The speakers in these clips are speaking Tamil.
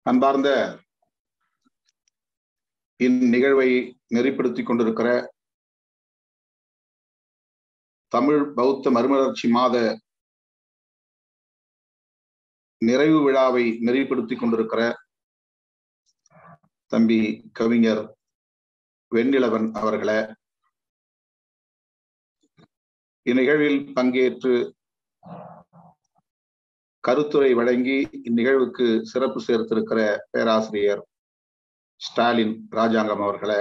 அன்பார்ந்த இந்நிகழ்வை நெறிப்படுத்திக் கொண்டிருக்கிற தமிழ் பௌத்த மறுமலர்ச்சி மாத நிறைவு விழாவை நெறிப்படுத்திக் கொண்டிருக்கிற தம்பி கவிஞர் வெண்ணிலவன் அவர்களே இந்நிகழ்வில் பங்கேற்று கருத்துரை வழங்கி இந்நிகழ்வுக்கு சிறப்பு சேர்த்திருக்கிற பேராசிரியர் ஸ்டாலின் ராஜாங்கம் அவர்களே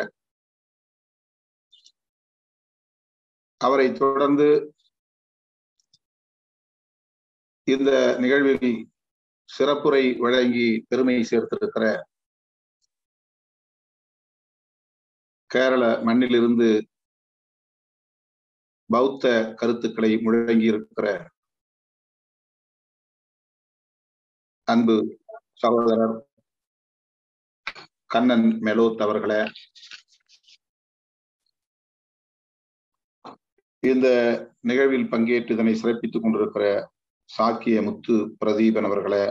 அவரை தொடர்ந்து இந்த நிகழ்வில் சிறப்புரை வழங்கி பெருமை சேர்த்திருக்கிற கேரள மண்ணிலிருந்து பௌத்த கருத்துக்களை முழங்கி இருக்கிற அன்பு சகோதரர் கண்ணன் மெலோத் அவர்களே இந்த நிகழ்வில் பங்கேற்று இதனை சிறப்பித்துக் கொண்டிருக்கிற சாக்கிய முத்து பிரதீபன் அவர்களே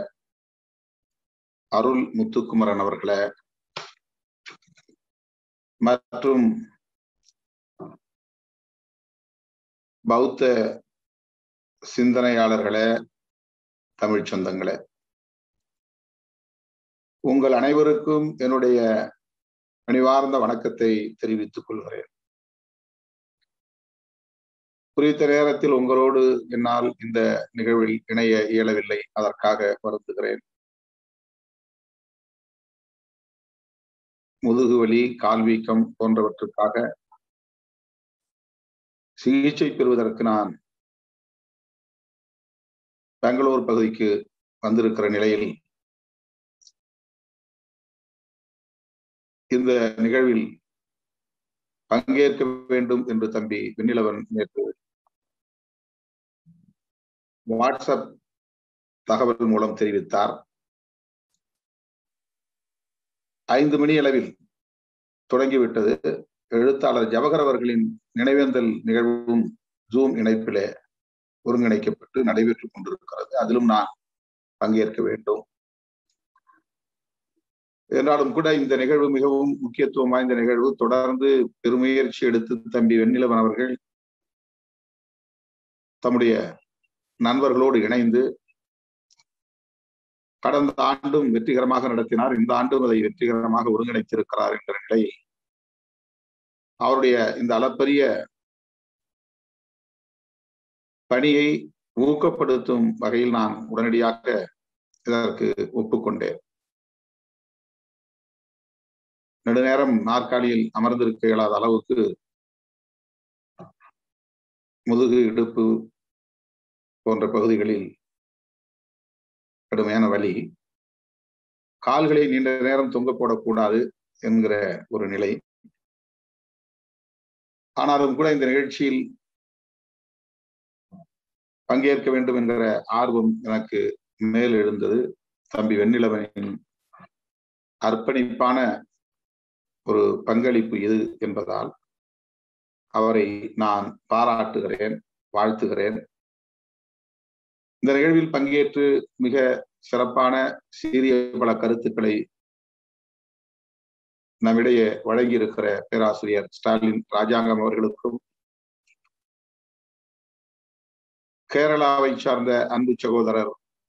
அருள் முத்துக்குமரன் அவர்களே மற்றும் பௌத்த சிந்தனையாளர்களே தமிழ் சொந்தங்களே உங்கள் அனைவருக்கும் என்னுடைய பணிவார்ந்த வணக்கத்தை தெரிவித்துக் கொள்கிறேன் குறித்த நேரத்தில் உங்களோடு என்னால் இந்த நிகழ்வில் இணைய இயலவில்லை அதற்காக வருந்துகிறேன் முதுகுவலி கால்வீக்கம் போன்றவற்றுக்காக சிகிச்சை பெறுவதற்கு நான் பெங்களூர் பகுதிக்கு வந்திருக்கிற நிலையில் இந்த நிகழ்வில் பங்கேற்க வேண்டும் என்று தம்பி வெண்ணிலவன் நேற்று வாட்ஸ்அப் தகவல் மூலம் தெரிவித்தார் ஐந்து மணி அளவில் தொடங்கிவிட்டது எழுத்தாளர் ஜவஹர் அவர்களின் நினைவேந்தல் நிகழ்வும் ஜூம் இணைப்பிலே ஒருங்கிணைக்கப்பட்டு நடைபெற்றுக் கொண்டிருக்கிறது அதிலும் நான் பங்கேற்க வேண்டும் என்றாலும் கூட இந்த நிகழ்வு மிகவும் முக்கியத்துவம் வாய்ந்த நிகழ்வு தொடர்ந்து பெருமுயற்சி எடுத்து தம்பி வெண்ணிலவன் அவர்கள் தம்முடைய நண்பர்களோடு இணைந்து கடந்த ஆண்டும் வெற்றிகரமாக நடத்தினார் இந்த ஆண்டும் அதை வெற்றிகரமாக ஒருங்கிணைத்திருக்கிறார் என்ற நிலை அவருடைய இந்த அளப்பரிய பணியை ஊக்கப்படுத்தும் வகையில் நான் உடனடியாக இதற்கு ஒப்புக்கொண்டேன் நெடுநேரம் நாற்காலியில் அமர்ந்திருக்க இயலாத அளவுக்கு முதுகு இடுப்பு போன்ற பகுதிகளில் கடுமையான வலி கால்களை நீண்ட நேரம் தொங்க போடக்கூடாது என்கிற ஒரு நிலை ஆனாலும் கூட இந்த நிகழ்ச்சியில் பங்கேற்க வேண்டும் என்கிற ஆர்வம் எனக்கு மேல் எழுந்தது தம்பி வெண்ணிலவனின் அர்ப்பணிப்பான ஒரு பங்களிப்பு இது என்பதால் அவரை நான் பாராட்டுகிறேன் வாழ்த்துகிறேன் இந்த நிகழ்வில் பங்கேற்று மிக சிறப்பான சீரிய பல கருத்துக்களை நம்மிடையே வழங்கியிருக்கிற பேராசிரியர் ஸ்டாலின் ராஜாங்கம் அவர்களுக்கும் கேரளாவை சார்ந்த அன்பு சகோதரர்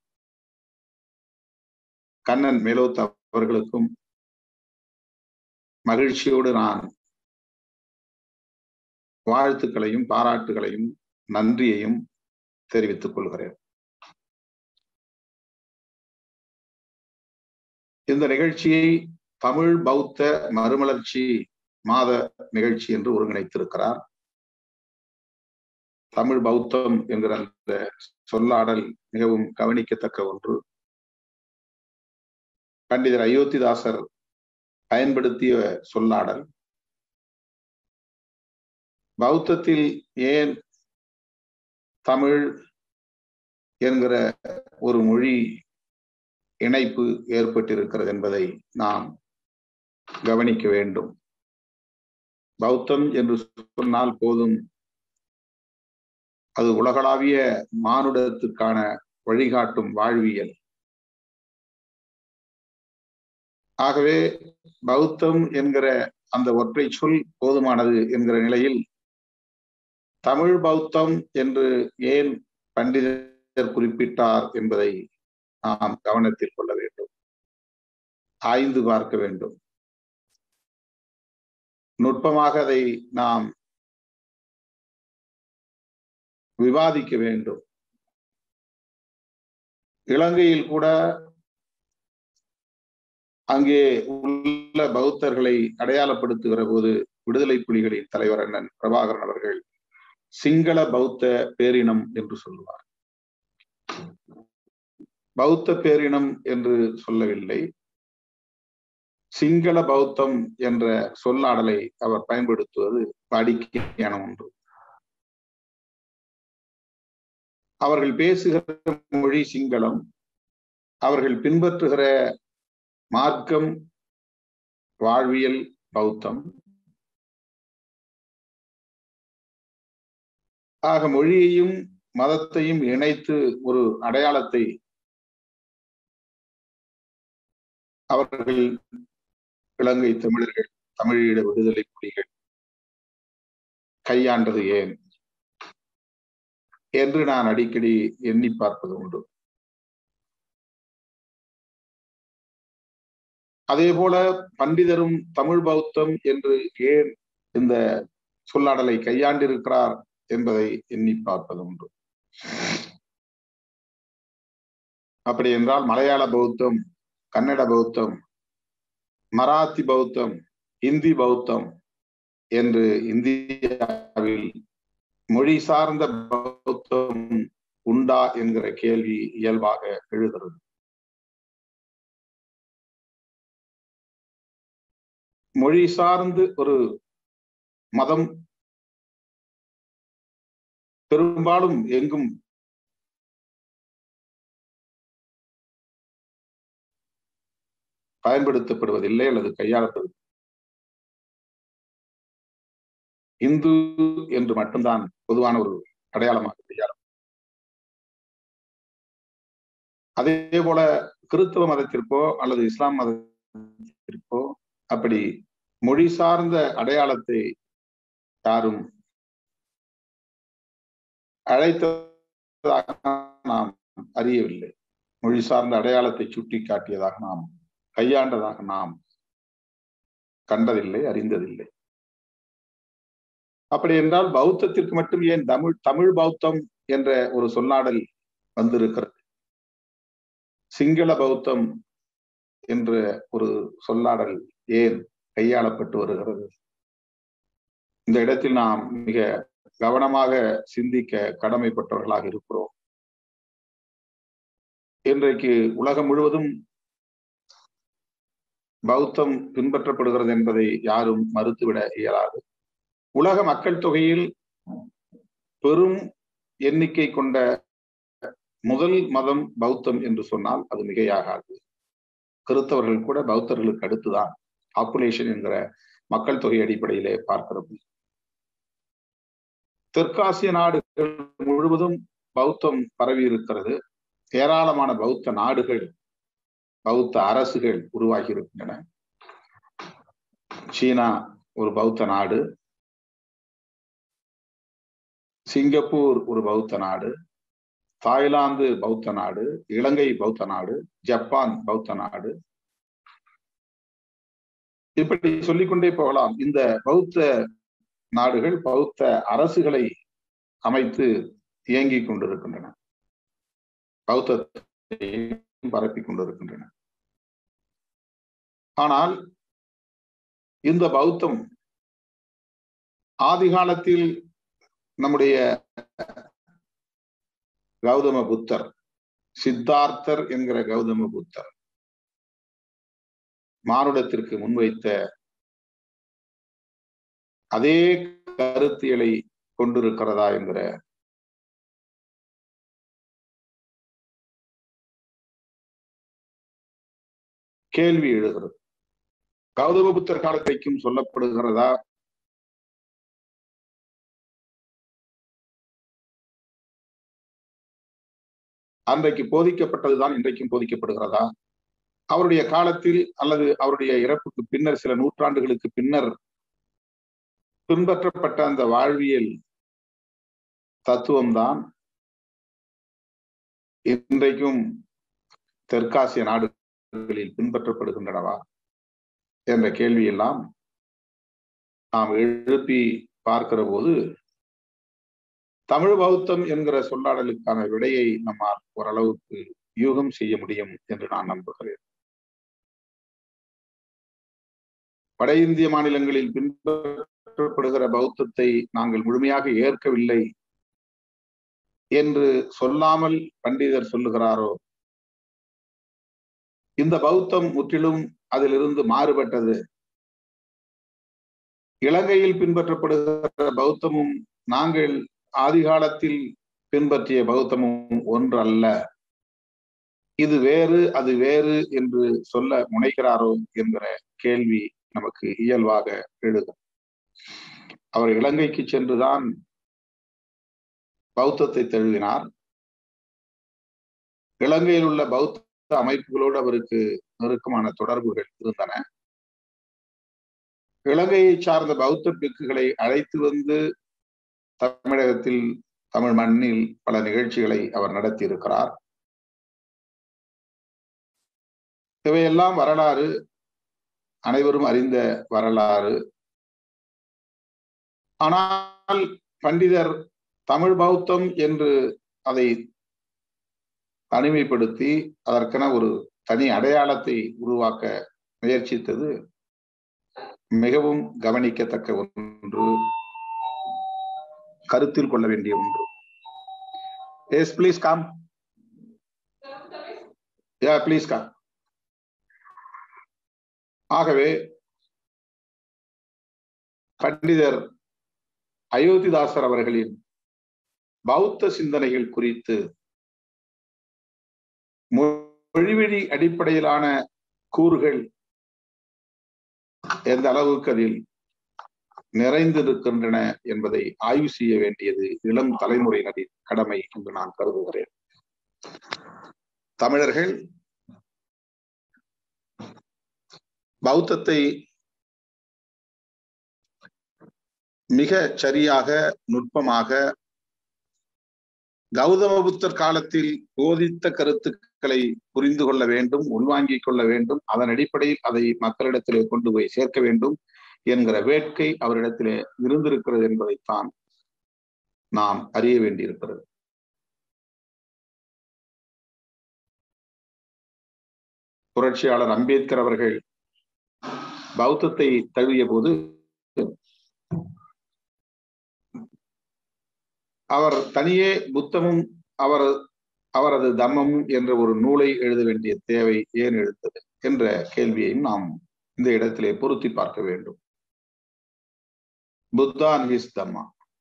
கண்ணன் மேலோத் அவர்களுக்கும் மகிழ்ச்சியோடு நான் வாழ்த்துக்களையும் பாராட்டுகளையும் நன்றியையும் தெரிவித்துக் கொள்கிறேன் இந்த நிகழ்ச்சியை தமிழ் பௌத்த மறுமலர்ச்சி மாத நிகழ்ச்சி என்று ஒருங்கிணைத்திருக்கிறார் தமிழ் பௌத்தம் என்கிற அந்த சொல்லாடல் மிகவும் கவனிக்கத்தக்க ஒன்று பண்டிதர் அயோத்திதாசர் பயன்படுத்திய சொல்லாடல் பௌத்தத்தில் ஏன் தமிழ் என்கிற ஒரு மொழி இணைப்பு ஏற்பட்டிருக்கிறது என்பதை நாம் கவனிக்க வேண்டும் பௌத்தம் என்று சொன்னால் போதும் அது உலகளாவிய மானுடத்துக்கான வழிகாட்டும் வாழ்வியல் ஆகவே பௌத்தம் என்கிற அந்த ஒற்றை சொல் போதுமானது என்கிற நிலையில் தமிழ் பௌத்தம் என்று ஏன் பண்டிதர் குறிப்பிட்டார் என்பதை நாம் கவனத்தில் கொள்ள வேண்டும் ஆய்ந்து பார்க்க வேண்டும் நுட்பமாக அதை நாம் விவாதிக்க வேண்டும் இலங்கையில் கூட அங்கே உள்ள பௌத்தர்களை அடையாளப்படுத்துகிற போது விடுதலை புலிகளின் தலைவர் அண்ணன் பிரபாகரன் அவர்கள் சிங்கள பௌத்த பேரினம் என்று சொல்லுவார் பௌத்த பேரினம் என்று சொல்லவில்லை சிங்கள பௌத்தம் என்ற சொல்லாடலை அவர் பயன்படுத்துவது வாடிக்கையான ஒன்று அவர்கள் பேசுகிற மொழி சிங்களம் அவர்கள் பின்பற்றுகிற மார்க்கம் வாழ்வியல் பௌத்தம் ஆக மொழியையும் மதத்தையும் இணைத்து ஒரு அடையாளத்தை அவர்கள் இலங்கை தமிழர்கள் தமிழீழ விடுதலை புலிகள் கையாண்டது ஏன் என்று நான் அடிக்கடி எண்ணி பார்ப்பது உண்டு அதே போல பண்டிதரும் தமிழ் பௌத்தம் என்று ஏன் இந்த சொல்லாடலை கையாண்டிருக்கிறார் என்பதை எண்ணி பார்ப்பது உண்டு அப்படி என்றால் மலையாள பௌத்தம் கன்னட பௌத்தம் மராத்தி பௌத்தம் இந்தி பௌத்தம் என்று இந்தியாவில் மொழி சார்ந்த பௌத்தம் உண்டா என்கிற கேள்வி இயல்பாக எழுகிறது மொழி சார்ந்து ஒரு மதம் பெரும்பாலும் எங்கும் பயன்படுத்தப்படுவதில்லை அல்லது கையாளப்படுவது இந்து என்று மட்டும்தான் பொதுவான ஒரு அடையாளமாக கையாளும் அதே போல கிறிஸ்தவ மதத்திற்கோ அல்லது இஸ்லாம் மதத்திற்கோ அப்படி மொழி சார்ந்த அடையாளத்தை யாரும் அழைத்ததாக நாம் அறியவில்லை மொழி சார்ந்த அடையாளத்தை சுட்டி காட்டியதாக நாம் கையாண்டதாக நாம் கண்டதில்லை அறிந்ததில்லை அப்படி என்றால் பௌத்தத்திற்கு மட்டும் ஏன் தமிழ் தமிழ் பௌத்தம் என்ற ஒரு சொல்லாடல் வந்திருக்கிறது சிங்கள பௌத்தம் என்ற ஒரு சொல்லாடல் ஏன் கையாளப்பட்டு வருகிறது இந்த இடத்தில் நாம் மிக கவனமாக சிந்திக்க கடமைப்பட்டவர்களாக இருக்கிறோம் இன்றைக்கு உலகம் முழுவதும் பௌத்தம் பின்பற்றப்படுகிறது என்பதை யாரும் மறுத்துவிட இயலாது உலக மக்கள் தொகையில் பெரும் எண்ணிக்கை கொண்ட முதல் மதம் பௌத்தம் என்று சொன்னால் அது மிகையாகாது கிறிஸ்தவர்கள் கூட பௌத்தர்களுக்கு அடுத்துதான் பாப்புலேஷன் என்கிற மக்கள் தொகை அடிப்படையிலே பார்க்கிறது தெற்காசிய நாடுகள் முழுவதும் பௌத்தம் பரவி இருக்கிறது ஏராளமான பௌத்த நாடுகள் பௌத்த அரசுகள் உருவாகி இருக்கின்றன சீனா ஒரு பௌத்த நாடு சிங்கப்பூர் ஒரு பௌத்த நாடு தாய்லாந்து பௌத்த நாடு இலங்கை பௌத்த நாடு ஜப்பான் பௌத்த நாடு இப்படி சொல்லிக்கொண்டே போகலாம் இந்த பௌத்த நாடுகள் பௌத்த அரசுகளை அமைத்து இயங்கிக் கொண்டிருக்கின்றன பௌத்தத்தை பரப்பிக் கொண்டிருக்கின்றன ஆனால் இந்த பௌத்தம் ஆதி காலத்தில் நம்முடைய கௌதம புத்தர் சித்தார்த்தர் என்கிற கௌதம புத்தர் மானுடத்திற்கு முன்வைத்த அதே கருத்தியலை கொண்டிருக்கிறதா என்கிற கேள்வி எழுகிறது கௌதம புத்தர் காலத்தைக்கும் சொல்லப்படுகிறதா அன்றைக்கு போதிக்கப்பட்டதுதான் இன்றைக்கும் போதிக்கப்படுகிறதா அவருடைய காலத்தில் அல்லது அவருடைய இறப்புக்கு பின்னர் சில நூற்றாண்டுகளுக்கு பின்னர் பின்பற்றப்பட்ட அந்த வாழ்வியல் தத்துவம்தான் இன்றைக்கும் தெற்காசிய நாடுகளில் பின்பற்றப்படுகின்றனவா என்ற கேள்வியெல்லாம் நாம் எழுப்பி பார்க்கிற போது தமிழ் பௌத்தம் என்கிற சொல்லாடலுக்கான விடையை நம்மால் ஓரளவுக்கு யூகம் செய்ய முடியும் என்று நான் நம்புகிறேன் வட இந்திய மாநிலங்களில் பின்பற்றப்படுகிற பௌத்தத்தை நாங்கள் முழுமையாக ஏற்கவில்லை என்று சொல்லாமல் பண்டிதர் சொல்லுகிறாரோ இந்த பௌத்தம் முற்றிலும் அதிலிருந்து மாறுபட்டது இலங்கையில் பின்பற்றப்படுகிற பௌத்தமும் நாங்கள் ஆதி காலத்தில் பின்பற்றிய பௌத்தமும் ஒன்று அல்ல இது வேறு அது வேறு என்று சொல்ல முனைகிறாரோ என்கிற கேள்வி நமக்கு இயல்பாக எழுதும் அவர் இலங்கைக்கு சென்றுதான் பௌத்தத்தை தழுவினார் இலங்கையில் உள்ள பௌத்த அமைப்புகளோடு அவருக்கு நெருக்கமான தொடர்புகள் இருந்தன இலங்கையை சார்ந்த பௌத்த பிக்குகளை அழைத்து வந்து தமிழகத்தில் தமிழ் மண்ணில் பல நிகழ்ச்சிகளை அவர் நடத்தி இருக்கிறார் இவையெல்லாம் வரலாறு அனைவரும் அறிந்த வரலாறு ஆனால் பண்டிதர் தமிழ் பௌத்தம் என்று அதை தனிமைப்படுத்தி அதற்கென ஒரு தனி அடையாளத்தை உருவாக்க முயற்சித்தது மிகவும் கவனிக்கத்தக்க ஒன்று கருத்தில் கொள்ள வேண்டிய ஒன்று yes please come yeah please come ஆகவே பண்டிதர் அயோத்திதாசர் அவர்களின் பௌத்த சிந்தனைகள் குறித்து மொழிவழி அடிப்படையிலான கூறுகள் எந்த அளவுக்கு அதில் நிறைந்திருக்கின்றன என்பதை ஆய்வு செய்ய வேண்டியது இளம் தலைமுறையினரின் கடமை என்று நான் கருதுகிறேன் தமிழர்கள் பௌத்தத்தை மிக சரியாக நுட்பமாக கௌதம புத்தர் காலத்தில் போதித்த கருத்துக்களை புரிந்து கொள்ள வேண்டும் உள்வாங்கிக் கொள்ள வேண்டும் அதன் அடிப்படையில் அதை மக்களிடத்திலே கொண்டு போய் சேர்க்க வேண்டும் என்கிற வேட்கை அவரிடத்திலே இருந்திருக்கிறது என்பதைத்தான் நாம் அறிய வேண்டியிருக்கிறது புரட்சியாளர் அம்பேத்கர் அவர்கள் பௌத்தத்தை தழுவிய போது அவர் தனியே புத்தமும் அவர் அவரது தம்மமும் என்ற ஒரு நூலை எழுத வேண்டிய தேவை ஏன் எழுந்தது என்ற கேள்வியையும் நாம் இந்த இடத்திலே பொருத்தி பார்க்க வேண்டும் புத்தா ஹிஸ் தம்மா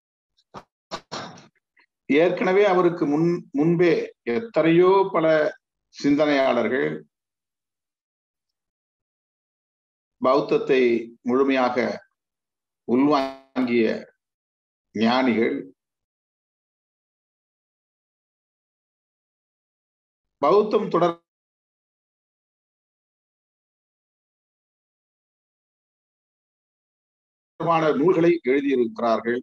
ஏற்கனவே அவருக்கு முன் முன்பே எத்தனையோ பல சிந்தனையாளர்கள் பௌத்தத்தை முழுமையாக உள்வாங்கிய ஞானிகள் பௌத்தம் தொடர் நூல்களை எழுதியிருக்கிறார்கள்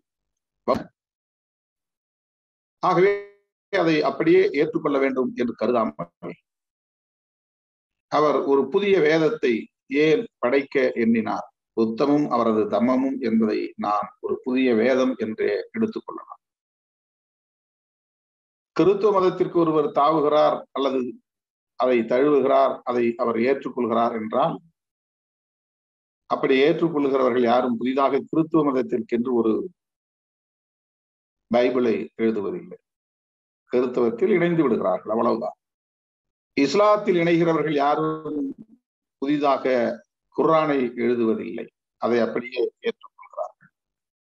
ஆகவே அதை அப்படியே ஏற்றுக்கொள்ள வேண்டும் என்று கருதாமல் அவர் ஒரு புதிய வேதத்தை ஏன் படைக்க எண்ணினார் புத்தமும் அவரது தம்மமும் என்பதை நாம் ஒரு புதிய வேதம் என்றே எடுத்துக்கொள்ளலாம் கிறித்துவ மதத்திற்கு ஒருவர் தாவுகிறார் அல்லது அதை தழுவுகிறார் அதை அவர் ஏற்றுக்கொள்கிறார் என்றால் அப்படி ஏற்றுக்கொள்கிறவர்கள் யாரும் புதிதாக கிறித்துவ மதத்திற்கென்று ஒரு பைபிளை எழுதுவதில்லை கிறித்துவத்தில் இணைந்து விடுகிறார்கள் அவ்வளவுதான் இஸ்லாத்தில் இணைகிறவர்கள் யாரும் புதிதாக குர்ஆனை எழுதுவதில்லை அதை அப்படியே ஏற்றுக்கொள்கிறார்கள்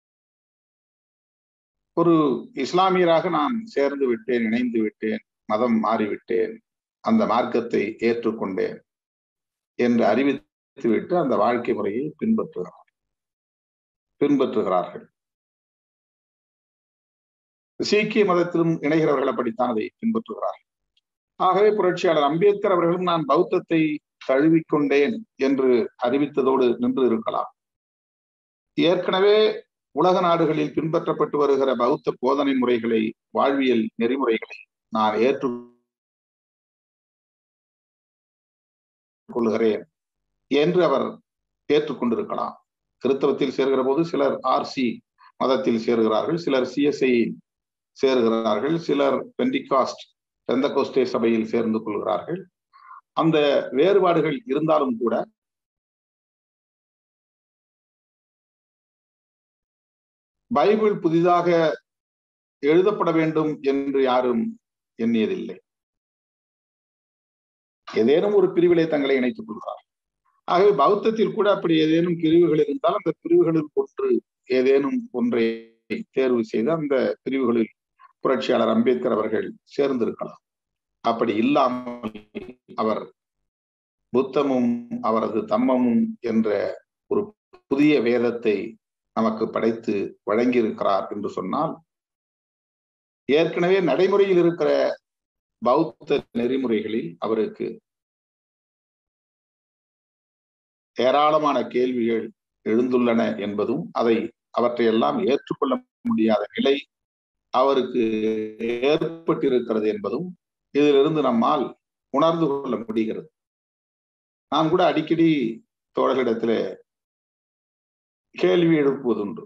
ஒரு இஸ்லாமியராக நான் சேர்ந்து விட்டேன் இணைந்து விட்டேன் மதம் மாறிவிட்டேன் அந்த மார்க்கத்தை ஏற்றுக்கொண்டேன் என்று அறிவித்து விட்டு அந்த வாழ்க்கை முறையை பின்பற்றுகிறார் பின்பற்றுகிறார்கள் சீக்கிய மதத்திலும் இணைகிறவர்கள் அப்படித்தான் அதை பின்பற்றுகிறார்கள் ஆகவே புரட்சியாளர் அம்பேத்கர் அவர்களும் நான் பௌத்தத்தை தழுவிக்கொண்டேன் என்று அறிவித்ததோடு நின்று இருக்கலாம் ஏற்கனவே உலக நாடுகளில் பின்பற்றப்பட்டு வருகிற பௌத்த போதனை முறைகளை வாழ்வியல் நெறிமுறைகளை நான் ஏற்று கொள்கிறேன் என்று அவர் ஏற்றுக்கொண்டிருக்கலாம் கிறிஸ்தவத்தில் சேர்கிற போது சிலர் ஆர்சி மதத்தில் சேர்கிறார்கள் சிலர் சிஎஸ்ஐ சேர்கிறார்கள் சிலர் பெண்டிகாஸ்ட் பெந்தகோஸ்டே சபையில் சேர்ந்து கொள்கிறார்கள் அந்த வேறுபாடுகள் இருந்தாலும் கூட பைபிள் புதிதாக எழுதப்பட வேண்டும் என்று யாரும் எண்ணியதில்லை ஏதேனும் ஒரு பிரிவிலே தங்களை இணைத்துக் கொள்கிறார் ஆகவே பௌத்தத்தில் கூட அப்படி ஏதேனும் பிரிவுகள் இருந்தால் அந்த பிரிவுகளில் ஒன்று ஏதேனும் ஒன்றை தேர்வு செய்து அந்த பிரிவுகளில் புரட்சியாளர் அம்பேத்கர் அவர்கள் சேர்ந்திருக்கலாம் அப்படி இல்லாமல் அவர் புத்தமும் அவரது தம்மமும் என்ற ஒரு புதிய வேதத்தை நமக்கு படைத்து வழங்கியிருக்கிறார் என்று சொன்னால் ஏற்கனவே நடைமுறையில் இருக்கிற பௌத்த நெறிமுறைகளில் அவருக்கு ஏராளமான கேள்விகள் எழுந்துள்ளன என்பதும் அதை அவற்றையெல்லாம் ஏற்றுக்கொள்ள முடியாத நிலை அவருக்கு ஏற்பட்டிருக்கிறது என்பதும் இதிலிருந்து நம்மால் உணர்ந்து கொள்ள முடிகிறது நான் கூட அடிக்கடி தோழர்களிடத்துல கேள்வி எழுப்புவதுண்டு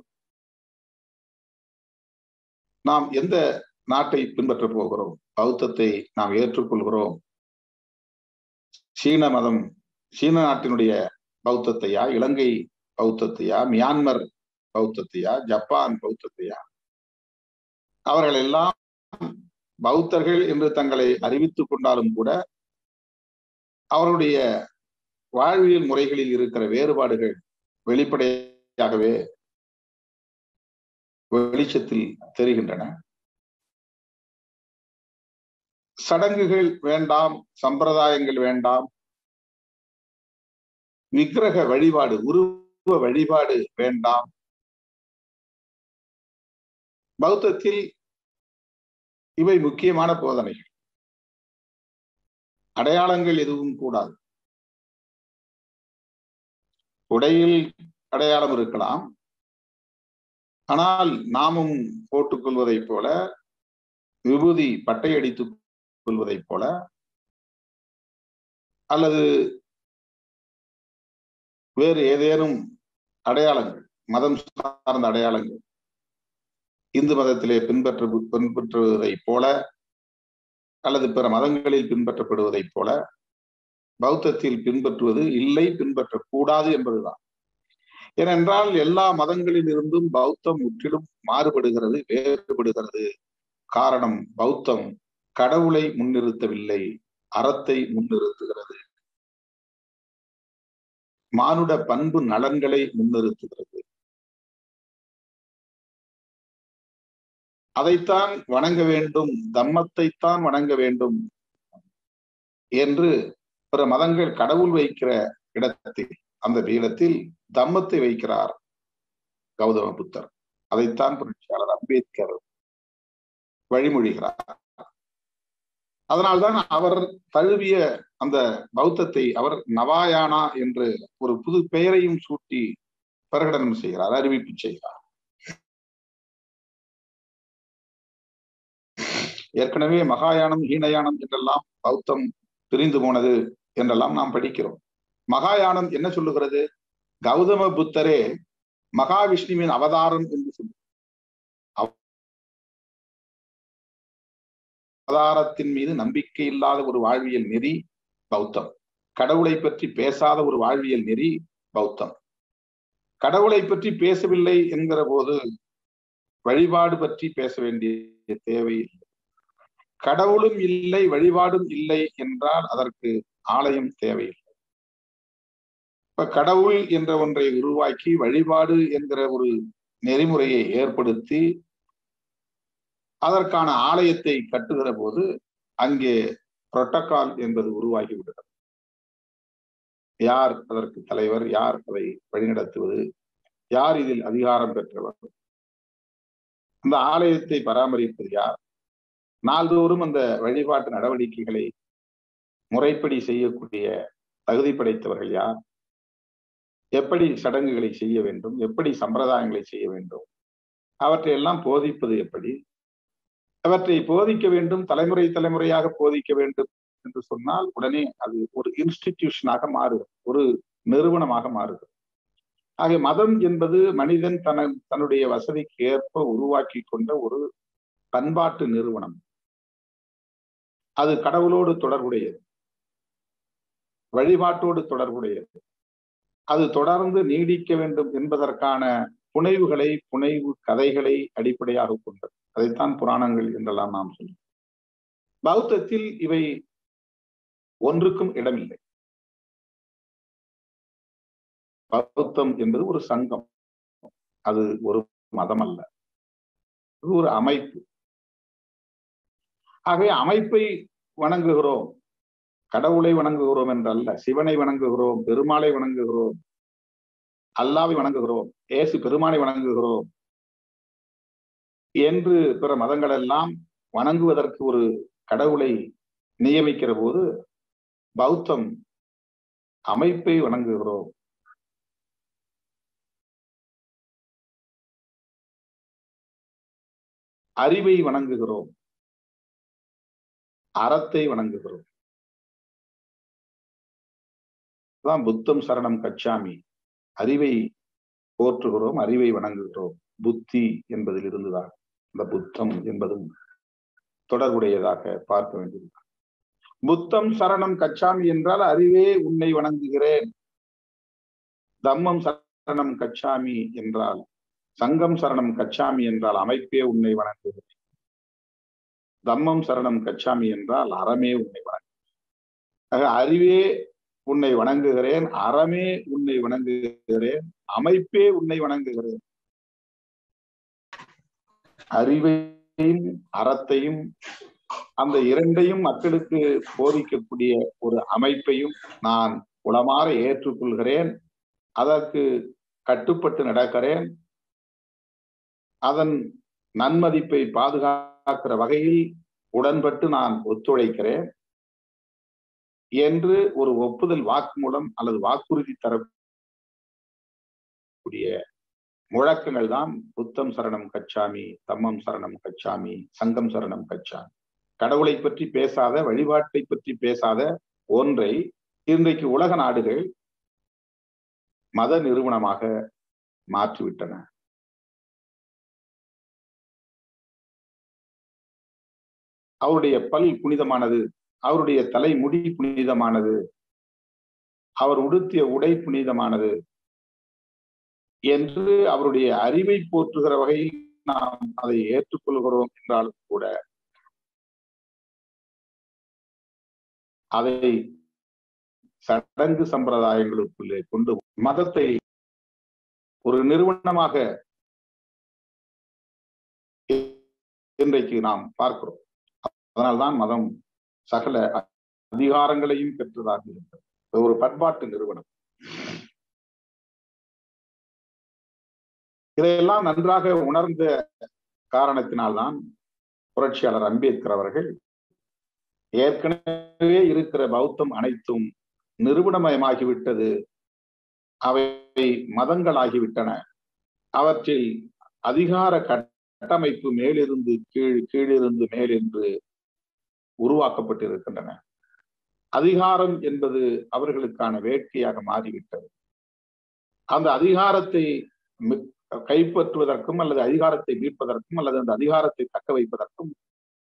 நாம் எந்த நாட்டை பின்பற்ற போகிறோம் பௌத்தத்தை நாம் ஏற்றுக்கொள்கிறோம் சீன மதம் சீன நாட்டினுடைய பௌத்தத்தையா இலங்கை பௌத்தத்தையா மியான்மர் பௌத்தத்தையா ஜப்பான் பௌத்தத்தையா அவர்கள் எல்லாம் பௌத்தர்கள் என்று தங்களை அறிவித்துக் கொண்டாலும் கூட அவருடைய வாழ்வியல் முறைகளில் இருக்கிற வேறுபாடுகள் வெளிப்படையாகவே வெளிச்சத்தில் தெரிகின்றன சடங்குகள் வேண்டாம் சம்பிரதாயங்கள் வேண்டாம் விக்கிரக வழிபாடு உருவ வழிபாடு வேண்டாம் பௌத்தத்தில் இவை முக்கியமான போதனைகள் அடையாளங்கள் எதுவும் கூடாது உடையில் அடையாளம் இருக்கலாம் ஆனால் நாமும் போட்டுக் கொள்வதைப் போல விபூதி பட்டை அடித்துக் கொள்வதைப் போல அல்லது வேறு ஏதேனும் அடையாளங்கள் மதம் சார்ந்த அடையாளங்கள் இந்து மதத்திலே பின்பற்ற பின்பற்றுவதைப் போல அல்லது பிற மதங்களில் பின்பற்றப்படுவதைப் போல பௌத்தத்தில் பின்பற்றுவது இல்லை பின்பற்றக்கூடாது என்பதுதான் ஏனென்றால் எல்லா மதங்களில் இருந்தும் பௌத்தம் முற்றிலும் மாறுபடுகிறது வேறுபடுகிறது காரணம் பௌத்தம் கடவுளை முன்னிறுத்தவில்லை அறத்தை முன்னிறுத்துகிறது மானுட பண்பு நலன்களை முன்னிறுத்துகிறது அதைத்தான் வணங்க வேண்டும் தம்மத்தைத்தான் வணங்க வேண்டும் என்று பிற மதங்கள் கடவுள் வைக்கிற இடத்தில் அந்த பீடத்தில் தம்மத்தை வைக்கிறார் கௌதம புத்தர் அதைத்தான் புரட்சியாளர் அம்பேத்கர் வழிமொழிகிறார் அதனால்தான் அவர் தழுவிய அந்த பௌத்தத்தை அவர் நவாயானா என்று ஒரு புது பெயரையும் சூட்டி பிரகடனம் செய்கிறார் அறிவிப்பு செய்கிறார் ஏற்கனவே மகாயானம் ஹீனயானம் என்றெல்லாம் பௌத்தம் பிரிந்து போனது என்றெல்லாம் நாம் படிக்கிறோம் மகாயானம் என்ன சொல்லுகிறது கௌதம புத்தரே மகாவிஷ்ணுவின் அவதாரம் என்று சொல்லு அவதாரத்தின் மீது நம்பிக்கை இல்லாத ஒரு வாழ்வியல் நெறி பௌத்தம் கடவுளை பற்றி பேசாத ஒரு வாழ்வியல் நெறி பௌத்தம் கடவுளை பற்றி பேசவில்லை என்கிற போது வழிபாடு பற்றி பேச வேண்டிய தேவை இல்லை கடவுளும் இல்லை வழிபாடும் இல்லை என்றால் அதற்கு ஆலயம் தேவையில்லை இப்ப கடவுள் என்ற ஒன்றை உருவாக்கி வழிபாடு என்கிற ஒரு நெறிமுறையை ஏற்படுத்தி அதற்கான ஆலயத்தை கட்டுகிற போது அங்கே புரோட்டோகால் என்பது உருவாகி விடுகிறது யார் அதற்கு தலைவர் யார் அதை வழிநடத்துவது யார் இதில் அதிகாரம் பெற்றவர் அந்த ஆலயத்தை பராமரிப்பது யார் நாள்தோறும் அந்த வழிபாட்டு நடவடிக்கைகளை முறைப்படி செய்யக்கூடிய தகுதி படைத்தவர்கள் யார் எப்படி சடங்குகளை செய்ய வேண்டும் எப்படி சம்பிரதாயங்களை செய்ய வேண்டும் அவற்றை எல்லாம் போதிப்பது எப்படி அவற்றை போதிக்க வேண்டும் தலைமுறை தலைமுறையாக போதிக்க வேண்டும் என்று சொன்னால் உடனே அது ஒரு இன்ஸ்டிடியூஷனாக மாறுகிறது ஒரு நிறுவனமாக மாறுகிறது ஆக மதம் என்பது மனிதன் தன தன்னுடைய வசதிக்கு ஏற்ப உருவாக்கி கொண்ட ஒரு பண்பாட்டு நிறுவனம் அது கடவுளோடு தொடர்புடையது வழிபாட்டோடு தொடர்புடையது அது தொடர்ந்து நீடிக்க வேண்டும் என்பதற்கான புனைவுகளை புனைவு கதைகளை அடிப்படையாக கொண்டது அதைத்தான் புராணங்கள் என்றெல்லாம் நாம் சொல்லுவோம் பௌத்தத்தில் இவை ஒன்றுக்கும் இடமில்லை பௌத்தம் என்பது ஒரு சங்கம் அது ஒரு மதம் அல்ல இது ஒரு அமைப்பு ஆகவே அமைப்பை வணங்குகிறோம் கடவுளை வணங்குகிறோம் என்றல்ல சிவனை வணங்குகிறோம் பெருமாளை வணங்குகிறோம் அல்லாவை வணங்குகிறோம் ஏசு பெருமானை வணங்குகிறோம் என்று பிற மதங்கள் எல்லாம் வணங்குவதற்கு ஒரு கடவுளை நியமிக்கிற போது பௌத்தம் அமைப்பை வணங்குகிறோம் அறிவை வணங்குகிறோம் அறத்தை வணங்குகிறோம் தான் புத்தம் சரணம் கச்சாமி அறிவை போற்றுகிறோம் அறிவை வணங்குகிறோம் புத்தி என்பதில் இருந்துதான் இந்த புத்தம் என்பதும் தொடர்புடையதாக பார்க்க வேண்டியது புத்தம் சரணம் கச்சாமி என்றால் அறிவே உன்னை வணங்குகிறேன் தம்மம் சரணம் கச்சாமி என்றால் சங்கம் சரணம் கச்சாமி என்றால் அமைப்பே உன்னை வணங்குகிறேன் தம்மம் சரணம் கச்சாமி என்றால் அறமே உன்னை வணங்குகிறேன் அறிவே உன்னை வணங்குகிறேன் அறமே உன்னை வணங்குகிறேன் அமைப்பே உன்னை வணங்குகிறேன் அறிவையும் அறத்தையும் அந்த இரண்டையும் மக்களுக்கு போதிக்கக்கூடிய ஒரு அமைப்பையும் நான் உளமாற ஏற்றுக்கொள்கிறேன் அதற்கு கட்டுப்பட்டு நடக்கிறேன் அதன் நன்மதிப்பை பாதுகாக்கிற வகையில் உடன்பட்டு நான் ஒத்துழைக்கிறேன் என்று ஒரு ஒப்புதல் வாக்குமூலம் அல்லது வாக்குறுதி தரக்கூடிய முழக்கங்கள் தான் புத்தம் சரணம் கச்சாமி தம்மம் சரணம் கச்சாமி சங்கம் சரணம் கச்சாமி கடவுளை பற்றி பேசாத வழிபாட்டை பற்றி பேசாத ஒன்றை இன்றைக்கு உலக நாடுகள் மத நிறுவனமாக மாற்றிவிட்டன அவருடைய பல் புனிதமானது அவருடைய தலைமுடி புனிதமானது அவர் உடுத்திய உடை புனிதமானது என்று அவருடைய அறிவை போற்றுகிற வகையில் நாம் அதை ஏற்றுக்கொள்கிறோம் என்றாலும் கூட அதை சடங்கு சம்பிரதாயங்களுக்குள்ளே கொண்டு மதத்தை ஒரு நிறுவனமாக இன்றைக்கு நாம் பார்க்கிறோம் அதனால்தான் மதம் சகல அதிகாரங்களையும் பெற்றதாக இருக்கிறது ஒரு பண்பாட்டு நிறுவனம் இதையெல்லாம் நன்றாக உணர்ந்த காரணத்தினால்தான் புரட்சியாளர் அம்பேத்கர் அவர்கள் ஏற்கனவே இருக்கிற பௌத்தம் அனைத்தும் நிறுவனமயமாகிவிட்டது அவை மதங்களாகிவிட்டன அவற்றில் அதிகார கட்டமைப்பு மேலிருந்து கீழ் கீழிருந்து மேல் என்று உருவாக்கப்பட்டிருக்கின்றன அதிகாரம் என்பது அவர்களுக்கான வேட்கையாக மாறிவிட்டது அந்த அதிகாரத்தை கைப்பற்றுவதற்கும் அல்லது அதிகாரத்தை மீட்பதற்கும் அல்லது அந்த அதிகாரத்தை தக்க வைப்பதற்கும்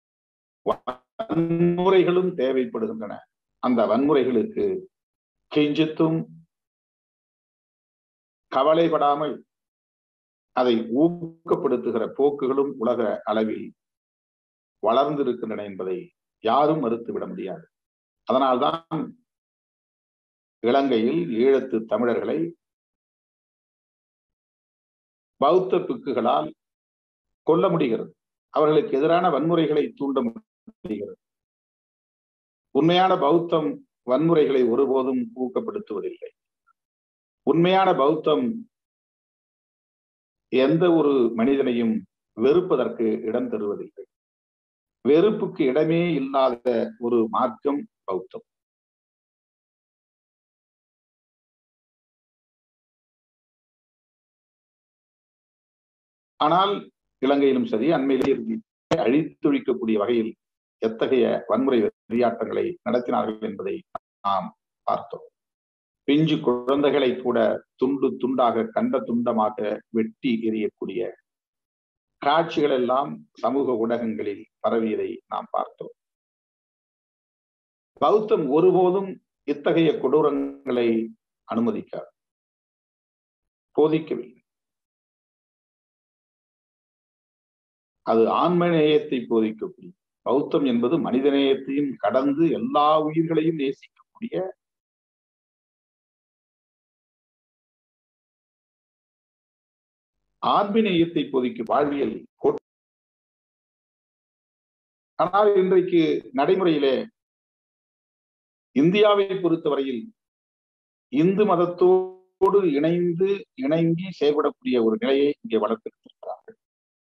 வன்முறைகளும் தேவைப்படுகின்றன அந்த வன்முறைகளுக்கு கெஞ்சித்தும் கவலைப்படாமல் அதை ஊக்கப்படுத்துகிற போக்குகளும் உலக அளவில் வளர்ந்திருக்கின்றன என்பதை யாரும் மறுத்துவிட முடியாது அதனால்தான் இலங்கையில் ஈழத்து தமிழர்களை பௌத்த பிக்குகளால் கொல்ல முடிகிறது அவர்களுக்கு எதிரான வன்முறைகளை தூண்ட முடிகிறது உண்மையான பௌத்தம் வன்முறைகளை ஒருபோதும் ஊக்கப்படுத்துவதில்லை உண்மையான பௌத்தம் எந்த ஒரு மனிதனையும் வெறுப்பதற்கு இடம் தருவதில்லை வெறுப்புக்கு இடமே இல்லாத ஒரு மார்க்கம் பௌத்தம் ஆனால் இலங்கையிலும் சரி அண்மையிலே அழித்தொழிக்கக்கூடிய வகையில் எத்தகைய வன்முறை வெறியாட்டங்களை நடத்தினார்கள் என்பதை நாம் பார்த்தோம் பிஞ்சு குழந்தைகளை கூட துண்டு துண்டாக கண்ட துண்டமாக வெட்டி எறியக்கூடிய காட்சிகள் எல்லாம் சமூக ஊடகங்களில் பரவியதை நாம் பார்த்தோம் பௌத்தம் ஒருபோதும் இத்தகைய கொடூரங்களை அனுமதிக்காது போதிக்கவில்லை அது ஆன்ம நேயத்தை போதிக்கக்கூடிய பௌத்தம் என்பது மனித நேயத்தையும் கடந்து எல்லா உயிர்களையும் நேசிக்கக்கூடிய ஆன்மீனியத்தை போதிக்கும் வாழ்வியல் ஆனால் இன்றைக்கு நடைமுறையிலே இந்தியாவை பொறுத்தவரையில் இந்து மதத்தோடு இணைந்து இணங்கி செயல்படக்கூடிய ஒரு நிலையை இங்கே வளர்த்திருக்கிறார்கள்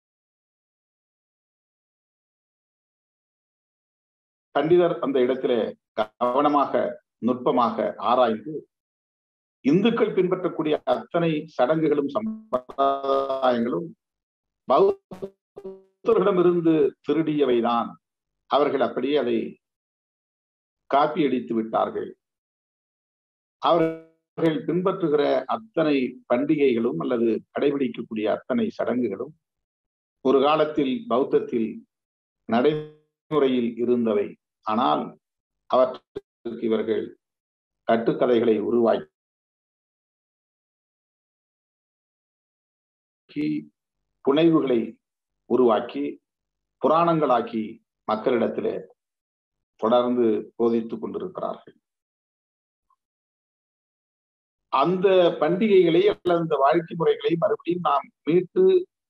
பண்டிதர் அந்த இடத்திலே கவனமாக நுட்பமாக ஆராய்ந்து இந்துக்கள் பின்பற்றக்கூடிய அத்தனை சடங்குகளும் சம்பிரதாயங்களும் பௌத்தர்களிடமிருந்து திருடியவைதான் அவர்கள் அப்படியே அதை காப்பி அடித்து விட்டார்கள் அவர்கள் பின்பற்றுகிற அத்தனை பண்டிகைகளும் அல்லது கடைபிடிக்கக்கூடிய அத்தனை சடங்குகளும் ஒரு காலத்தில் பௌத்தத்தில் நடைமுறையில் இருந்தவை ஆனால் அவற்றுக்கு இவர்கள் கட்டுக்கதைகளை உருவாக்கி புனைவுகளை உருவாக்கி புராணங்களாக்கி மக்களிடத்திலே தொடர்ந்து போதித்துக் கொண்டிருக்கிறார்கள் அந்த பண்டிகைகளை அல்லது அந்த வாழ்க்கை முறைகளை மறுபடியும் நாம் மீட்டு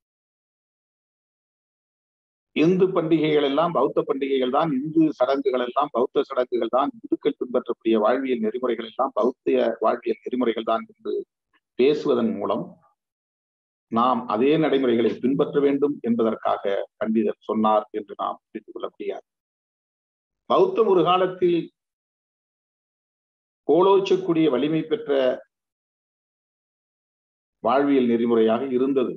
இந்து பண்டிகைகள் எல்லாம் பௌத்த பண்டிகைகள் தான் இந்து சடங்குகள் எல்லாம் பௌத்த சடங்குகள் தான் இந்துக்கள் பின்பற்றக்கூடிய வாழ்வியல் நெறிமுறைகள் எல்லாம் பௌத்திய வாழ்வியல் நெறிமுறைகள் தான் என்று பேசுவதன் மூலம் நாம் அதே நடைமுறைகளை பின்பற்ற வேண்டும் என்பதற்காக பண்டிதர் சொன்னார் என்று நாம் புரிந்து கொள்ள முடியாது பௌத்தம் ஒரு காலத்தில் கோலோச்சக்கூடிய வலிமை பெற்ற வாழ்வியல் நெறிமுறையாக இருந்தது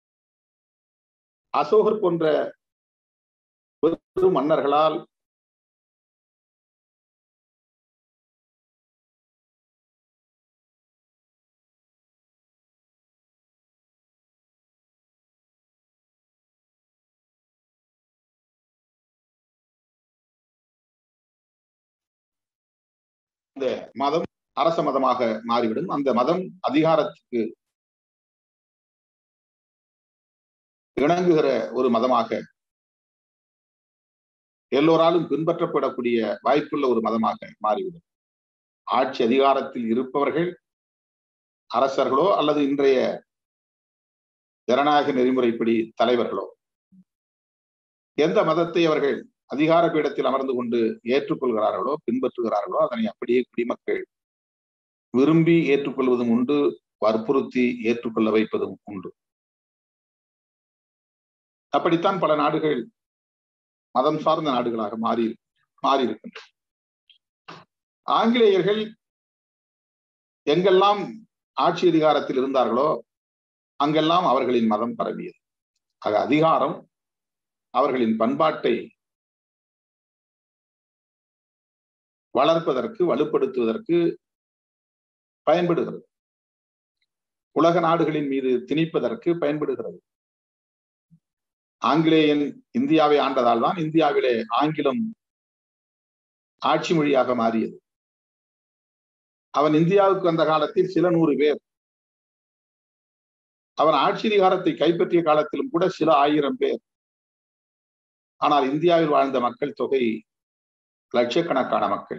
அசோகர் போன்ற பெரும் மன்னர்களால் இந்த மதம் அரச மதமாக மாறிவிடும் அந்த மதம் அதிகாரத்துக்கு இணங்குகிற ஒரு மதமாக எல்லோராலும் பின்பற்றப்படக்கூடிய வாய்ப்புள்ள ஒரு மதமாக மாறிவிடும் ஆட்சி அதிகாரத்தில் இருப்பவர்கள் அரசர்களோ அல்லது இன்றைய ஜனநாயக நெறிமுறைப்படி தலைவர்களோ எந்த மதத்தை அவர்கள் அதிகார பீடத்தில் அமர்ந்து கொண்டு ஏற்றுக்கொள்கிறார்களோ பின்பற்றுகிறார்களோ அதனை அப்படியே குடிமக்கள் விரும்பி ஏற்றுக்கொள்வதும் உண்டு வற்புறுத்தி ஏற்றுக்கொள்ள வைப்பதும் உண்டு அப்படித்தான் பல நாடுகள் மதம் சார்ந்த நாடுகளாக மாறி மாறியிருக்கின்றன ஆங்கிலேயர்கள் எங்கெல்லாம் ஆட்சி அதிகாரத்தில் இருந்தார்களோ அங்கெல்லாம் அவர்களின் மதம் பரவியது ஆக அதிகாரம் அவர்களின் பண்பாட்டை வளர்ப்பதற்கு வலுப்படுத்துவதற்கு பயன்படுகிறது உலக நாடுகளின் மீது திணிப்பதற்கு பயன்படுகிறது ஆங்கிலேயன் இந்தியாவை ஆண்டதால் தான் இந்தியாவிலே ஆங்கிலம் ஆட்சி மொழியாக மாறியது அவன் இந்தியாவுக்கு வந்த காலத்தில் சில நூறு பேர் அவன் ஆட்சி அதிகாரத்தை கைப்பற்றிய காலத்திலும் கூட சில ஆயிரம் பேர் ஆனால் இந்தியாவில் வாழ்ந்த மக்கள் தொகை லட்சக்கணக்கான மக்கள்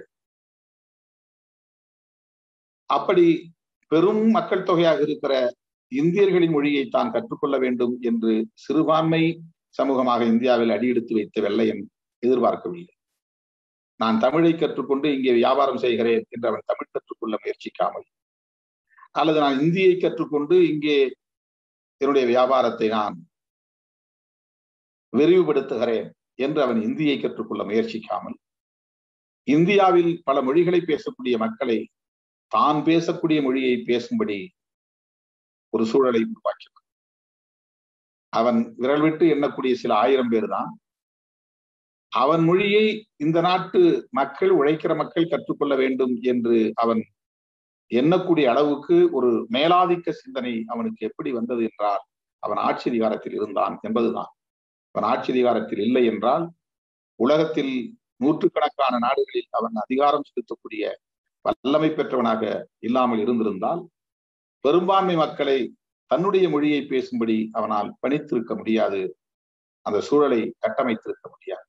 அப்படி பெரும் மக்கள் தொகையாக இருக்கிற இந்தியர்களின் மொழியை தான் கற்றுக்கொள்ள வேண்டும் என்று சிறுபான்மை சமூகமாக இந்தியாவில் அடியெடுத்து வைத்த வெள்ளையன் எதிர்பார்க்கவில்லை நான் தமிழை கற்றுக்கொண்டு இங்கே வியாபாரம் செய்கிறேன் என்று அவன் தமிழ் கற்றுக்கொள்ள முயற்சிக்காமல் அல்லது நான் இந்தியை கற்றுக்கொண்டு இங்கே என்னுடைய வியாபாரத்தை நான் விரிவுபடுத்துகிறேன் என்று அவன் இந்தியை கற்றுக்கொள்ள முயற்சிக்காமல் இந்தியாவில் பல மொழிகளை பேசக்கூடிய மக்களை தான் பேசக்கூடிய மொழியை பேசும்படி ஒரு சூழலை உருவாக்கினார் அவன் விரல் விட்டு எண்ணக்கூடிய சில ஆயிரம் பேர் தான் அவன் மொழியை இந்த நாட்டு மக்கள் உழைக்கிற மக்கள் கற்றுக்கொள்ள வேண்டும் என்று அவன் எண்ணக்கூடிய அளவுக்கு ஒரு மேலாதிக்க சிந்தனை அவனுக்கு எப்படி வந்தது என்றால் அவன் ஆட்சி அதிகாரத்தில் இருந்தான் என்பதுதான் அவன் ஆட்சி அதிகாரத்தில் இல்லை என்றால் உலகத்தில் நூற்றுக்கணக்கான நாடுகளில் அவன் அதிகாரம் செலுத்தக்கூடிய வல்லமை பெற்றவனாக இல்லாமல் இருந்திருந்தால் பெரும்பான்மை மக்களை தன்னுடைய மொழியை பேசும்படி அவனால் பணித்திருக்க முடியாது அந்த சூழலை கட்டமைத்திருக்க முடியாது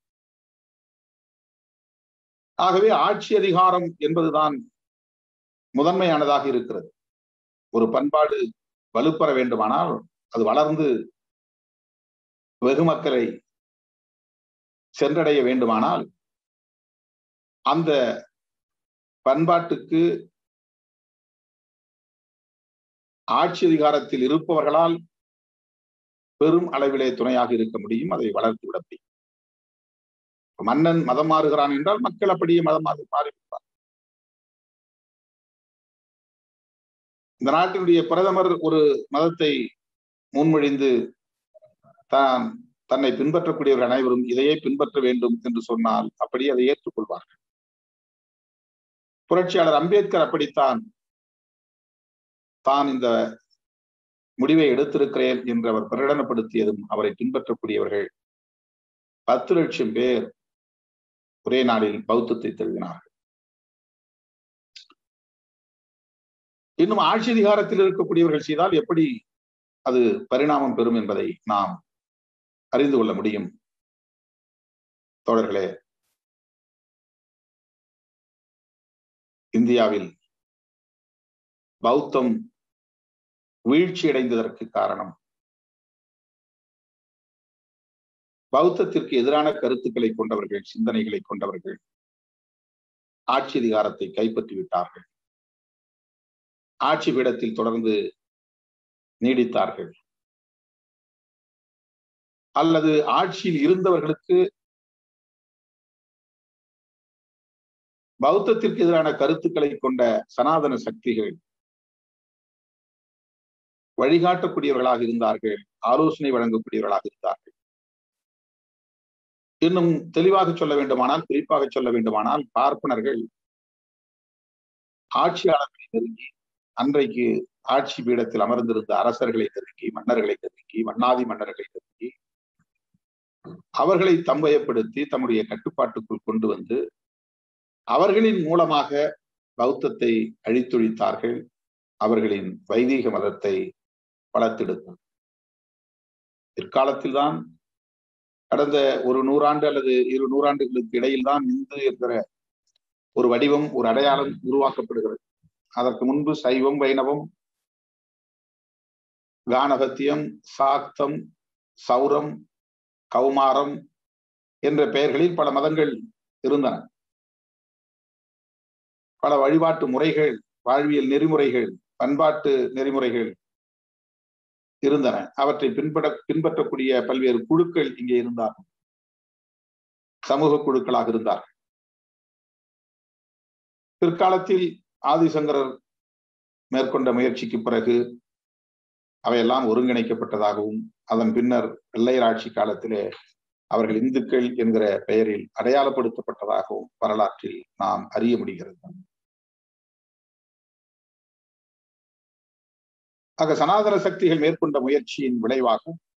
ஆகவே ஆட்சி அதிகாரம் என்பதுதான் முதன்மையானதாக இருக்கிறது ஒரு பண்பாடு வலுப்பெற வேண்டுமானால் அது வளர்ந்து வெகு மக்களை சென்றடைய வேண்டுமானால் அந்த பண்பாட்டுக்கு ஆட்சி அதிகாரத்தில் இருப்பவர்களால் பெரும் அளவிலே துணையாக இருக்க முடியும் அதை வளர்த்து விட முடியும் மன்னன் மதம் மாறுகிறான் என்றால் மக்கள் அப்படியே மதம் மாறி மாறிவிடுவார் இந்த நாட்டினுடைய பிரதமர் ஒரு மதத்தை முன்மொழிந்து தான் தன்னை பின்பற்றக்கூடியவர்கள் அனைவரும் இதையே பின்பற்ற வேண்டும் என்று சொன்னால் அப்படியே அதை ஏற்றுக்கொள்வார்கள் புரட்சியாளர் அம்பேத்கர் அப்படித்தான் தான் இந்த முடிவை எடுத்திருக்கிறேன் என்று அவர் பிரகடனப்படுத்தியதும் அவரை பின்பற்றக்கூடியவர்கள் பத்து லட்சம் பேர் ஒரே நாளில் பௌத்தத்தை தழுவினார்கள் இன்னும் ஆட்சி அதிகாரத்தில் இருக்கக்கூடியவர்கள் செய்தால் எப்படி அது பரிணாமம் பெறும் என்பதை நாம் அறிந்து கொள்ள முடியும் தோழர்களே இந்தியாவில் பௌத்தம் வீழ்ச்சியடைந்ததற்கு காரணம் பௌத்தத்திற்கு எதிரான கருத்துக்களை கொண்டவர்கள் சிந்தனைகளை கொண்டவர்கள் ஆட்சி அதிகாரத்தை கைப்பற்றி விட்டார்கள் ஆட்சி பீடத்தில் தொடர்ந்து நீடித்தார்கள் அல்லது ஆட்சியில் இருந்தவர்களுக்கு பௌத்தத்திற்கு எதிரான கருத்துக்களை கொண்ட சனாதன சக்திகள் வழிகாட்டக்கூடியவர்களாக இருந்தார்கள் ஆலோசனை வழங்கக்கூடியவர்களாக இருந்தார்கள் இன்னும் தெளிவாக சொல்ல வேண்டுமானால் குறிப்பாக சொல்ல வேண்டுமானால் பார்ப்பனர்கள் ஆட்சியாளர்களை நெருங்கி அன்றைக்கு ஆட்சி பீடத்தில் அமர்ந்திருந்த அரசர்களை நெருங்கி மன்னர்களை நெருங்கி மன்னாதி மன்னர்களை நெருங்கி அவர்களை தம்பயப்படுத்தி தம்முடைய கட்டுப்பாட்டுக்குள் கொண்டு வந்து அவர்களின் மூலமாக பௌத்தத்தை அழித்தொழித்தார்கள் அவர்களின் வைதீக மதத்தை வளர்த்தெடுத்தார் பிற்காலத்தில் தான் கடந்த ஒரு நூறாண்டு அல்லது இரு நூறாண்டுகளுக்கு இடையில் தான் இந்து என்கிற ஒரு வடிவம் ஒரு அடையாளம் உருவாக்கப்படுகிறது அதற்கு முன்பு சைவம் வைணவம் கானகத்தியம் சாக்தம் சௌரம் கௌமாரம் என்ற பெயர்களில் பல மதங்கள் இருந்தன பல வழிபாட்டு முறைகள் வாழ்வியல் நெறிமுறைகள் பண்பாட்டு நெறிமுறைகள் இருந்தன அவற்றை பின்பற்ற பின்பற்றக்கூடிய பல்வேறு குழுக்கள் இங்கே இருந்தார்கள் சமூக குழுக்களாக இருந்தார்கள் பிற்காலத்தில் ஆதிசங்கரர் மேற்கொண்ட முயற்சிக்கு பிறகு அவையெல்லாம் ஒருங்கிணைக்கப்பட்டதாகவும் அதன் பின்னர் வெள்ளையர் ஆட்சி காலத்திலே அவர்கள் இந்துக்கள் என்கிற பெயரில் அடையாளப்படுத்தப்பட்டதாகவும் வரலாற்றில் நாம் அறிய முடிகிறது ஆக சனாதன சக்திகள் மேற்கொண்ட முயற்சியின் விளைவாக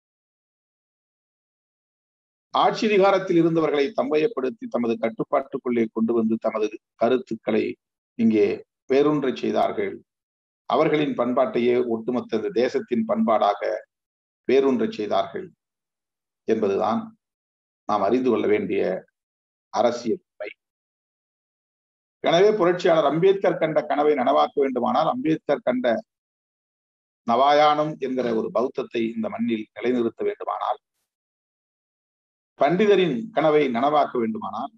ஆட்சி அதிகாரத்தில் இருந்தவர்களை தம்பயப்படுத்தி தமது கட்டுப்பாட்டுக்குள்ளே கொண்டு வந்து தமது கருத்துக்களை இங்கே வேரூன்ற செய்தார்கள் அவர்களின் பண்பாட்டையே ஒட்டுமொத்த தேசத்தின் பண்பாடாக வேரூன்ற செய்தார்கள் என்பதுதான் நாம் அறிந்து கொள்ள வேண்டிய அரசியல் உண்மை எனவே புரட்சியாளர் அம்பேத்கர் கண்ட கனவை நனவாக்க வேண்டுமானால் அம்பேத்கர் கண்ட நவாயானம் என்கிற ஒரு பௌத்தத்தை இந்த மண்ணில் நிலைநிறுத்த வேண்டுமானால் பண்டிதரின் கனவை நனவாக்க வேண்டுமானால்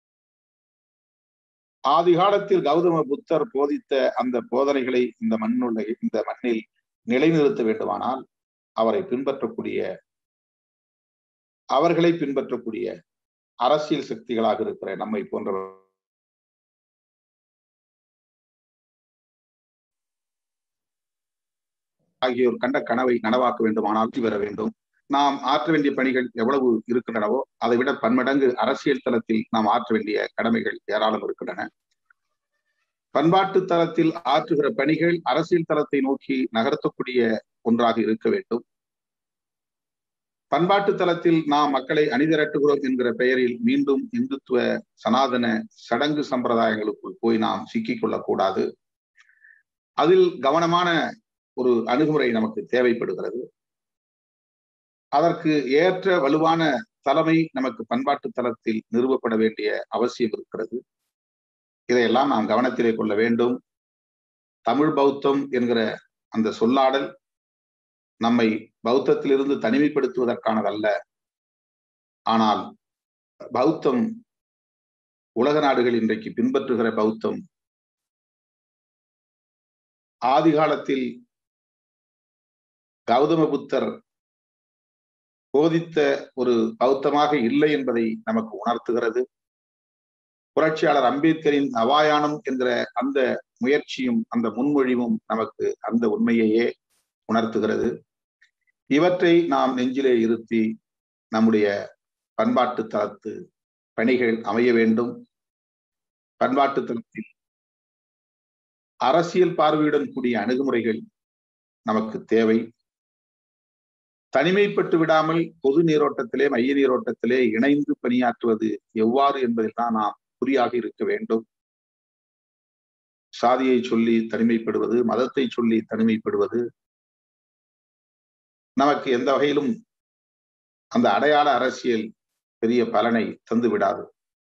ஆதி காலத்தில் கௌதம புத்தர் போதித்த அந்த போதனைகளை இந்த மண்ணுள்ள இந்த மண்ணில் நிலைநிறுத்த வேண்டுமானால் அவரை பின்பற்றக்கூடிய அவர்களை பின்பற்றக்கூடிய அரசியல் சக்திகளாக இருக்கிற நம்மை போன்றவர் ஆகியோர் கண்ட கனவை நனவாக்க வேண்டுமானால் வர வேண்டும் நாம் ஆற்ற வேண்டிய பணிகள் எவ்வளவு இருக்கின்றனவோ அதை விட பன்மடங்கு அரசியல் தளத்தில் நாம் ஆற்ற வேண்டிய கடமைகள் ஏராளம் இருக்கின்றன பண்பாட்டு தளத்தில் ஆற்றுகிற பணிகள் அரசியல் தளத்தை நோக்கி நகர்த்தக்கூடிய ஒன்றாக இருக்க வேண்டும் பண்பாட்டு தளத்தில் நாம் மக்களை அணிதிரட்டுகிறோம் என்கிற பெயரில் மீண்டும் இந்துத்துவ சனாதன சடங்கு சம்பிரதாயங்களுக்குள் போய் நாம் சிக்கிக் கொள்ளக்கூடாது அதில் கவனமான ஒரு அணுகுமுறை நமக்கு தேவைப்படுகிறது அதற்கு ஏற்ற வலுவான தலைமை நமக்கு பண்பாட்டு தளத்தில் நிறுவப்பட வேண்டிய அவசியம் இருக்கிறது இதையெல்லாம் நாம் கவனத்திலே கொள்ள வேண்டும் தமிழ் பௌத்தம் என்கிற அந்த சொல்லாடல் நம்மை பௌத்தத்திலிருந்து தனிமைப்படுத்துவதற்கானதல்ல ஆனால் பௌத்தம் உலக நாடுகள் இன்றைக்கு பின்பற்றுகிற பௌத்தம் ஆதி காலத்தில் கௌதம புத்தர் போதித்த ஒரு பௌத்தமாக இல்லை என்பதை நமக்கு உணர்த்துகிறது புரட்சியாளர் அம்பேத்கரின் நவாயானம் என்கிற அந்த முயற்சியும் அந்த முன்மொழிவும் நமக்கு அந்த உண்மையையே உணர்த்துகிறது இவற்றை நாம் நெஞ்சிலே இருத்தி நம்முடைய பண்பாட்டு தளத்து பணிகள் அமைய வேண்டும் பண்பாட்டு தளத்தில் அரசியல் பார்வையுடன் கூடிய அணுகுமுறைகள் நமக்கு தேவை தனிமைப்பட்டு விடாமல் பொது நீரோட்டத்திலே மைய நீரோட்டத்திலே இணைந்து பணியாற்றுவது எவ்வாறு என்பதில் தான் நாம் குறியாக இருக்க வேண்டும் சாதியை சொல்லி தனிமைப்படுவது மதத்தை சொல்லி தனிமைப்படுவது நமக்கு எந்த வகையிலும் அந்த அடையாள அரசியல் பெரிய பலனை தந்து விடாது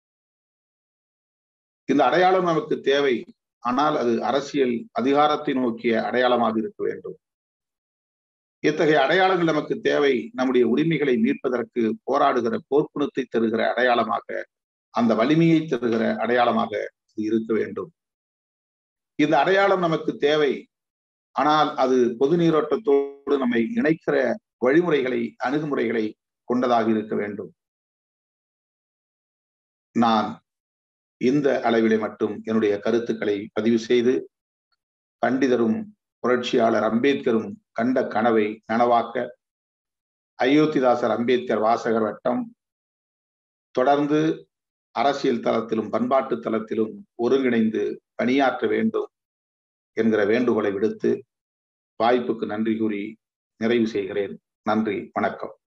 இந்த அடையாளம் நமக்கு தேவை ஆனால் அது அரசியல் அதிகாரத்தை நோக்கிய அடையாளமாக இருக்க வேண்டும் இத்தகைய அடையாளங்கள் நமக்கு தேவை நம்முடைய உரிமைகளை மீட்பதற்கு போராடுகிற போர்க்குணத்தை தருகிற அடையாளமாக அந்த வலிமையை தருகிற அடையாளமாக இது இருக்க வேண்டும் இந்த அடையாளம் நமக்கு தேவை ஆனால் அது பொது நீரோட்டத்தோடு நம்மை இணைக்கிற வழிமுறைகளை அணுகுமுறைகளை கொண்டதாக இருக்க வேண்டும் நான் இந்த அளவிலே மட்டும் என்னுடைய கருத்துக்களை பதிவு செய்து பண்டிதரும் புரட்சியாளர் அம்பேத்கரும் கண்ட கனவை நனவாக்க அயோத்திதாசர் அம்பேத்கர் வாசகர் வட்டம் தொடர்ந்து அரசியல் தளத்திலும் பண்பாட்டு தளத்திலும் ஒருங்கிணைந்து பணியாற்ற வேண்டும் என்கிற வேண்டுகோளை விடுத்து வாய்ப்புக்கு நன்றி கூறி நிறைவு செய்கிறேன் நன்றி வணக்கம்